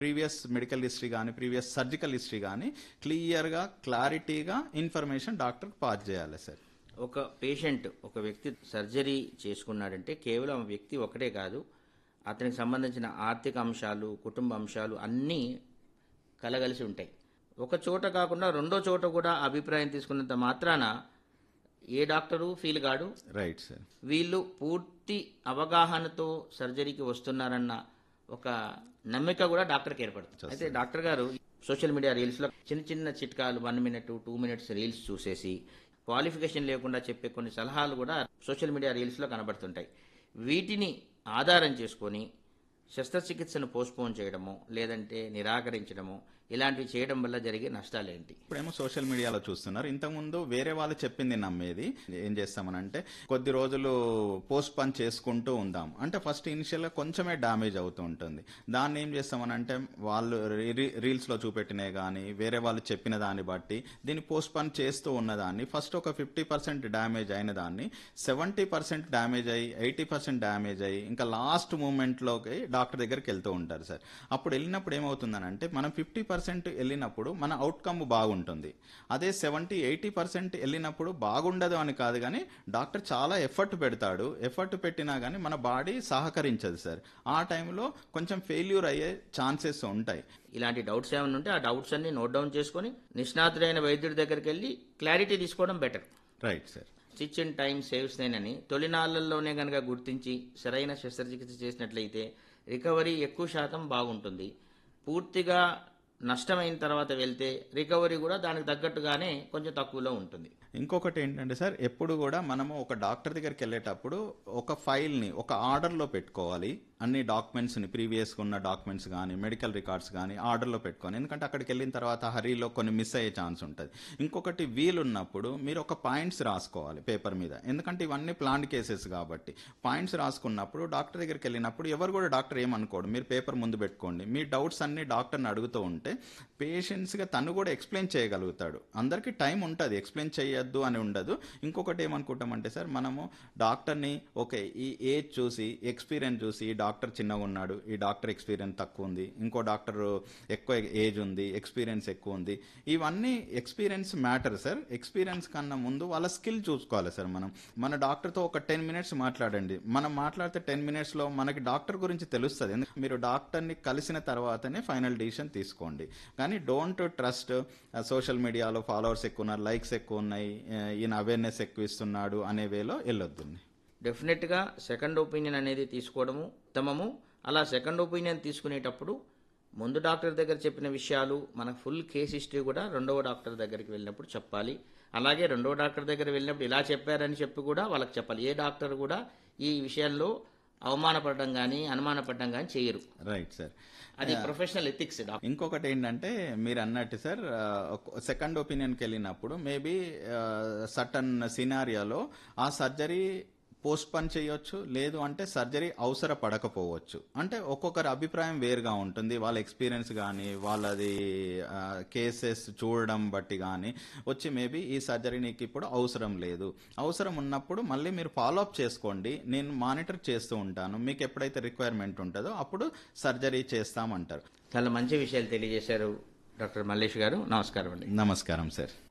previous medical history కానీ previous surgical history కానీ క్లియర్గా క్లారిటీగా ఇన్ఫర్మేషన్ డాక్టర్ పాస్ చేయాలి సార్ ఒక పేషెంట్ ఒక వ్యక్తి సర్జరీ చేసుకున్నాడంటే కేవలం ఆ వ్యక్తి ఒకటే కాదు అతనికి సంబంధించిన ఆర్థిక అంశాలు కుటుంబ అంశాలు అన్నీ కలగలిసి ఉంటాయి ఒక చోట కాకుండా రెండో చోట కూడా అభిప్రాయం తీసుకున్నంత మాత్రాన ఏ డాక్టరు ఫీల్ కాడు రైట్ సార్ వీళ్ళు పూర్తి అవగాహనతో సర్జరీకి వస్తున్నారన్న ఒక నమ్మిక కూడా డాక్టర్కి ఏర్పడుతుంది అయితే డాక్టర్ గారు సోషల్ మీడియా రీల్స్లో చిన్న చిన్న చిట్కాలు one minute two minutes reels చూసేసి క్వాలిఫికేషన్ లేకుండా చెప్పే కొన్ని సలహాలు కూడా సోషల్ మీడియా రీల్స్లో కనబడుతుంటాయి వీటిని ఆధారం చేసుకొని శస్త్రచికిత్సను పోస్ట్పోన్ చేయడము లేదంటే నిరాకరించడము ఇలాంటివి చేయడం వల్ల జరిగే నష్టాలేంటి ఇప్పుడేమో సోషల్ మీడియాలో చూస్తున్నారు ఇంతకుముందు వేరే వాళ్ళు చెప్పింది నమ్మేది ఏం చేస్తామనంటే కొద్ది రోజులు పోస్ట్ పని చేసుకుంటూ ఉందాం అంటే ఫస్ట్ ఇనిషియల్గా కొంచెమే డ్యామేజ్ అవుతూ ఉంటుంది దాన్ని ఏం చేస్తామనంటే వాళ్ళు రీ- రీల్స్లో చూపెట్టినవి కానీ వేరే వాళ్ళు చెప్పిన దాన్ని బట్టి దీన్ని పోస్ట్ పని చేస్తూ ఉన్నదాన్ని ఫస్ట్ ఒక ఫిఫ్టీ పర్సెంట్ డ్యామేజ్ అయిన దాన్ని సెవెంటీ పర్సెంట్ డ్యామేజ్ అయ్యి ఎయిటీ పర్సెంట్ డ్యామేజ్ అయ్యి ఇంకా లాస్ట్ మూమెంట్లోకి డాక్టర్ దగ్గరికి వెళ్తూ ఉంటారు సార్ అప్పుడు వెళ్ళినప్పుడు ఏమవుతుందనంటే మనం ఫిఫ్టీ పర్సెంట్ వెళ్ళినప్పుడు మన అవుట్కమ్ బాగుంటుంది అదే సెవెంటీ ఎయిటీ పర్సెంట్ వెళ్ళినప్పుడు బాగుండదు అని కాదు కానీ డాక్టర్ చాలా ఎఫర్ట్ పెడతాడు ఎఫర్ట్ పెట్టినా కానీ మన బాడీ సహకరించదు సార్ ఆ టైంలో కొంచెం ఫెయిల్యూర్ అయ్యే ఛాన్సెస్ ఉంటాయి ఇలాంటి డౌట్స్ ఏమైనా ఉంటే ఆ డౌట్స్ అన్ని నోట్ డౌన్ చేసుకొని నిష్ణాతుడైన వైద్యుడి దగ్గరికి వెళ్ళి క్లారిటీ తీసుకోవడం better right sir stitch in time saves అని తొలినాళ్లలోనే కనుక గుర్తించి సరైన శస్త్రచికిత్స చేసినట్లయితే రికవరీ ఎక్కువ శాతం బాగుంటుంది పూర్తిగా నష్టమైన తర్వాత వెళ్తే రికవరీ కూడా దానికి తగ్గట్టుగానే కొంచెం తక్కువలో ఉంటుంది ఇంకొకటి ఏంటంటే సార్ ఎప్పుడు కూడా మనము ఒక డాక్టర్ దగ్గరికి వెళ్ళేటప్పుడు ఒక ఫైల్ని ఒక ఆర్డర్లో పెట్టుకోవాలి అన్ని డాక్యుమెంట్స్ని ప్రీవియస్గా ఉన్న డాక్యుమెంట్స్ కానీ మెడికల్ రికార్డ్స్ కానీ ఆర్డర్లో పెట్టుకోవాలి ఎందుకంటే అక్కడికి వెళ్ళిన తర్వాత హరీలో కొన్ని మిస్ అయ్యే ఛాన్స్ ఉంటుంది ఇంకొకటి వీలున్నప్పుడు మీరు ఒక పాయింట్స్ రాసుకోవాలి పేపర్ మీద ఎందుకంటే ఇవన్నీ ప్లాంట్ కేసెస్ కాబట్టి పాయింట్స్ రాసుకున్నప్పుడు డాక్టర్ దగ్గరికి వెళ్ళినప్పుడు ఎవరు కూడా డాక్టర్ ఏమనుకోడు మీరు పేపర్ ముందు పెట్టుకోండి మీ డౌట్స్ అన్ని డాక్టర్ని అడుగుతూ ఉంటే పేషెంట్స్గా తను కూడా ఎక్స్ప్లెయిన్ చేయగలుగుతాడు అందరికీ టైం ఉంటుంది ఎక్స్ప్లెయిన్ చేయొద్దు అని ఉండదు ఇంకొకటి ఏమనుకుంటామంటే సార్ మనము డాక్టర్ని ఓకే ఈ ఏజ్ చూసి ఎక్స్పీరియన్స్ చూసి ఈ డాక్టర్ చిన్నగా ఉన్నాడు ఈ డాక్టర్ ఎక్స్పీరియన్స్ తక్కువ ఉంది ఇంకో డాక్టర్ ఎక్కువ ఏజ్ ఉంది ఎక్స్పీరియన్స్ ఎక్కువ ఉంది ఇవన్నీ ఎక్స్పీరియన్స్ మ్యాటర్ సార్ ఎక్స్పీరియన్స్ కన్నా ముందు వాళ్ళ స్కిల్ చూసుకోవాలి సార్ మనం మన డాక్టర్తో ఒక టెన్ మినిట్స్ మాట్లాడండి మనం మాట్లాడితే టెన్ మినిట్స్లో మనకి డాక్టర్ గురించి తెలుస్తుంది ఎందుకంటే మీరు డాక్టర్ని కలిసిన తర్వాతనే ఫైనల్ డిసిషన్ తీసుకోండి కానీ డోంట్ ట్రస్ట్ సోషల్ మీడియాలో ఫాలోవర్స్ ఎక్కువ ఉన్నారు లైక్స్ ఎక్కువ ఉన్నాయి ఆ, ఈయన అవేర్నెస్ ఎక్కువ ఇస్తున్నాడు అనే వేలో వెళ్ళొద్దు డెఫినెట్గా సెకండ్ ఒపీనియన్ అనేది తీసుకోవడము ఉత్తమము అలా సెకండ్ ఒపీనియన్ తీసుకునేటప్పుడు ముందు డాక్టర్ దగ్గర చెప్పిన విషయాలు మనకు ఫుల్ కేస్ హిస్టరీ కూడా రెండవ డాక్టర్ దగ్గరికి వెళ్ళినప్పుడు చెప్పాలి అలాగే రెండవ డాక్టర్ దగ్గర వెళ్ళినప్పుడు ఇలా చెప్పారని చెప్పి కూడా వాళ్ళకి చెప్పాలి ఏ డాక్టర్ కూడా ఈ విషయాల్లో అవమానపడడం కానీ అనుమానపడడం కానీ చేయరు రైట్ సార్ అది ప్రొఫెషనల్ ఎథిక్స్ డాక్టర్ ఇంకొకటి ఏంటంటే మీరు అన్నట్టు సార్ సెకండ్ ఒపీనియన్కి వెళ్ళినప్పుడు మేబీ సటన్ సినారియాలో ఆ సర్జరీ పోస్ట్ పన్ చేయొచ్చు లేదు అంటే సర్జరీ అవసర పడకపోవచ్చు అంటే ఒక్కొక్కరి అభిప్రాయం వేరుగా ఉంటుంది వాళ్ళ ఎక్స్పీరియన్స్ కానీ వాళ్ళది కేసెస్ చూడడం బట్టి కానీ వచ్చి మేబీ ఈ సర్జరీ నీకు ఇప్పుడు అవసరం లేదు అవసరం ఉన్నప్పుడు మళ్ళీ మీరు ఫాలో అప్ చేసుకోండి నేను మానిటర్ చేస్తూ ఉంటాను మీకు ఎప్పుడైతే రిక్వైర్మెంట్ ఉంటుందో అప్పుడు సర్జరీ చేస్తామంటారు చాలా మంచి విషయాలు తెలియజేశారు డాక్టర్ మల్లేష్ గారు నమస్కారం అండి నమస్కారం సార్